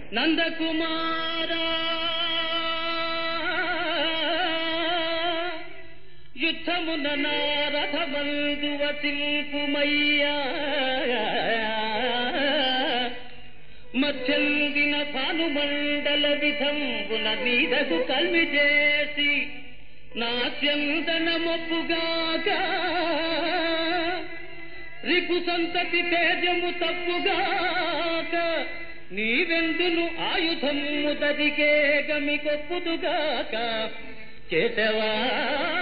నందకుమారా యుద్ధమున నారథమందు వసింపుమయ్యా మధ్యందిన భానుమండల విధంబున నీదకు కల్మి చేసి నా చందనమొప్పుగాక రిపు సంతతి తేజము తప్పుగాక నీవెందును ఆయుధము దదికే గమి కొప్పుదుగాక చేతవా